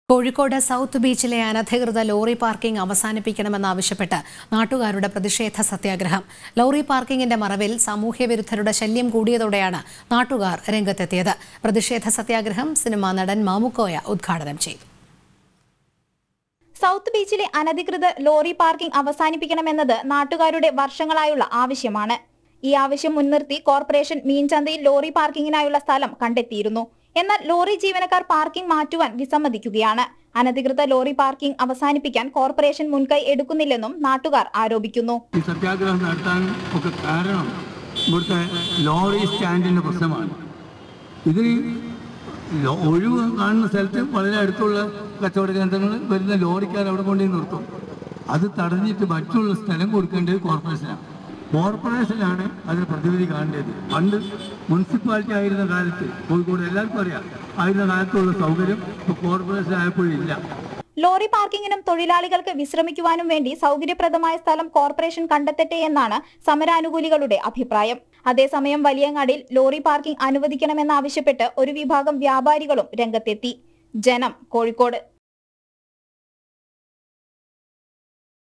Kozhikode south ബീച്ചിലെ അനധികൃത lorry parking അവസാനിപ്പിക്കണമെന്നാവശ്യപ്പെട്ട് നാട്ടുകാരുടെ പ്രതിഷേധ സത്യാഗ്രഹം ലോറി പാർക്കിംഗിന്റെ മറവിൽ സാമൂഹ്യവിരുദ്ധരുടെ ശല്യം കൂടിയതോടെയാണ് നാട്ടുകാർ രംഗത്തെത്തിയത് പ്രതിഷേധ സത്യാഗ്രഹം സിനിമാ നടൻ മാമുക്കോയ ഉദ്ഘാടനം ചെയ്തു സൗത്ത് ബീച്ചിലെ അനധികൃത ലോറി പാർക്കിംഗ് അവസാനിപ്പിക്കണമെന്നത് നാട്ടുകാരുടെ വർഷങ്ങളായുള്ള ആവശ്യമാണ് ഈ ആവശ്യം മുൻനിർത്തി കോർപ്പറേഷൻ മീൻചന്തയിൽ ലോറി പാർക്കിങ്ങിനായുള്ള സ്ഥലം കണ്ടെത്തിയിരുന്നു എന്നാൽ ലോറി ജീവനക്കാർ പാർക്കിംഗ് മാറ്റുവാൻ വിസമ്മതിക്കുകയാണ് അനധികൃത ലോറി പാർക്കിംഗ് അവസാനിപ്പിക്കാൻ കോർപ്പറേഷൻ മുൻകൈ എടുക്കുന്നില്ലെന്നും നാട്ടുകാർ ആരോപിക്കുന്നു ഈ സത്യാഗ്രഹം നടത്താൻ ഒക്കെ കാരണം ഇവിടുത്തെ ലോറി സ്റ്റാൻഡിൻ്റെ പ്രശ്നമാണ് ഇതിന് ലോ- ഒഴിവ് കാണുന്ന സ്ഥലത്ത് വളരെ അടുത്തുള്ള കച്ചവട കേന്ദ്രങ്ങൾ വരുന്ന ലോറിക്കാർ അവിടെ കൊണ്ടുപോയി നിർത്തും അത് തടഞ്ഞിട്ട് മറ്റുള്ള സ്ഥലം കൊടുക്കേണ്ടത് കോർപ്പറേഷനാണ് കോർപ്പറേഷനാണ് അതിന് പ്രതിവിധി കാണേണ്ടത് പണ്ട് മുനിസിപ്പാലിറ്റി ആയിരുന്ന കാലത്ത് കോഴിക്കോട് എല്ലാവർക്കും അറിയാം ആയിരുന്ന കാലത്തുള്ള സൗകര്യം ഇപ്പോൾ കോർപ്പറേഷൻ ആയപ്പോഴില്ല ലോറി പാർക്കിങ്ങിനും തൊഴിലാളികൾക്ക് വിശ്രമിക്കുവാനും വേണ്ടി സൗകര്യപ്രദമായ സ്ഥലം കോർപ്പറേഷൻ കണ്ടെത്തട്ടെ എന്നാണ് സമരാനുകൂലികളുടെ അഭിപ്രായം അതേസമയം വലിയങ്ങാടിൽ ലോറി പാർക്കിംഗ് അനുവദിക്കണമെന്നാവശ്യപ്പെട്ട് ഒരു വിഭാഗം വ്യാപാരികളും രംഗത്തെത്തി ജനം കോഴിക്കോട്